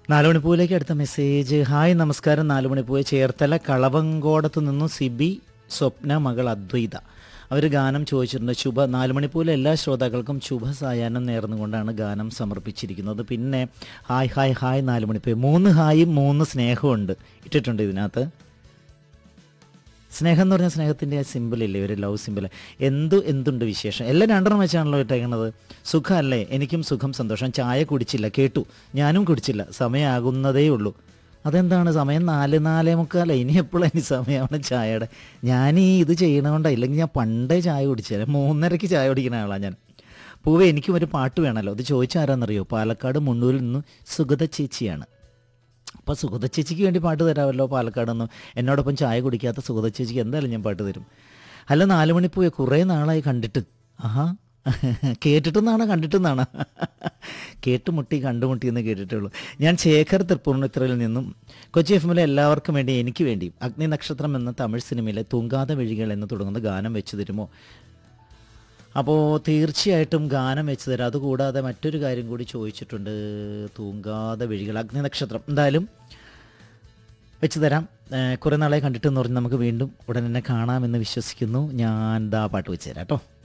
നാലുമണിപ്പൂവിലേക്ക് അടുത്ത message hi നമസ്കാരം നാലുമണിപ്പൂവ് ചേർത്തല കളവങ്കോടത്തു നിന്നും സിബി സ്വപ്ന മകൾ അദ്വൈത അവർ ഗാനം ചോദിച്ചിട്ടുണ്ട് ശുഭ നാലുമണിപ്പൂവിലെ എല്ലാ ശ്രോതാക്കൾക്കും ശുഭ സായാഹ്നം നേർന്നുകൊണ്ടാണ് ഗാനം സമർപ്പിച്ചിരിക്കുന്നത് പിന്നെ ഹായ് ഹായ് ഹായ് നാലുമണിപ്പൂ മൂന്ന് ഹായും മൂന്ന് സ്നേഹവും ഉണ്ട് ഇട്ടിട്ടുണ്ട് ഇതിനകത്ത് സ്നേഹം എന്ന് പറഞ്ഞ സ്നേഹത്തിൻ്റെ സിമ്പിളില്ലേ ഒരു ലവ് സിമ്പിൾ എന്തു എന്തുണ്ട് വിശേഷം എല്ലാം രണ്ടെണ്ണം വെച്ചാണല്ലോ ഇട്ടേക്കുന്നത് സുഖമല്ലേ എനിക്കും സുഖം സന്തോഷം ചായ കുടിച്ചില്ല കേട്ടു ഞാനും കുടിച്ചില്ല സമയമാകുന്നതേ ഉള്ളൂ അതെന്താണ് സമയം നാല് നാലേ മുക്കാല ഇനി എപ്പോഴും ഇനി സമയമാണ് ചായയുടെ ഞാൻ ഈ ഇത് ചെയ്യണതുകൊണ്ടാണ് ഇല്ലെങ്കിൽ ഞാൻ പണ്ടേ ചായ കുടിച്ചത് മൂന്നരയ്ക്ക് ചായ കുടിക്കുന്ന ആളാണ് ഞാൻ പൂവേ എനിക്കും ഒരു പാട്ട് വേണമല്ലോ അത് ചോദിച്ചാരാന്നറിയോ പാലക്കാട് മുണ്ടൂരിൽ നിന്ന് സുഗത ചേച്ചിയാണ് അപ്പോൾ സുഗത ചേച്ചിക്ക് വേണ്ടി പാട്ട് തരാമല്ലോ പാലക്കാട് നിന്ന് എന്നോടൊപ്പം ചായ കുടിക്കാത്ത സുഗത ചേച്ചിക്ക് എന്തായാലും ഞാൻ പാട്ട് തരും അല്ല നാല് മണിപ്പോയി കുറേ നാളായി കണ്ടിട്ട് ആഹാ കേട്ടിട്ടെന്നാണ് കണ്ടിട്ടെന്നാണ് കേട്ടുമുട്ടി കണ്ടുമുട്ടി എന്ന് കേട്ടിട്ടുള്ളൂ ഞാൻ ശേഖർ തൃപ്പൂർണിത്രയിൽ നിന്നും കൊച്ചി എഫ് എമ്മിലെ എല്ലാവർക്കും വേണ്ടി എനിക്ക് വേണ്ടി അഗ്നി നക്ഷത്രം എന്ന തമിഴ് സിനിമയിലെ തൂങ്കാത വഴികൾ എന്ന് തുടങ്ങുന്ന ഗാനം വെച്ച് തരുമോ അപ്പോൾ തീർച്ചയായിട്ടും ഗാനം വെച്ച് തരാം അതുകൂടാതെ മറ്റൊരു കാര്യം കൂടി ചോദിച്ചിട്ടുണ്ട് തൂങ്കാതെ വഴികൾ അഗ്നി നക്ഷത്രം എന്തായാലും വെച്ച് തരാം ഏഹ് കുറേ നാളെ കണ്ടിട്ടെന്ന് പറഞ്ഞ് നമുക്ക് വീണ്ടും ഉടൻ തന്നെ കാണാമെന്ന് വിശ്വസിക്കുന്നു ഞാൻ ദാ പാട്ട് വെച്ച് തരാം കേട്ടോ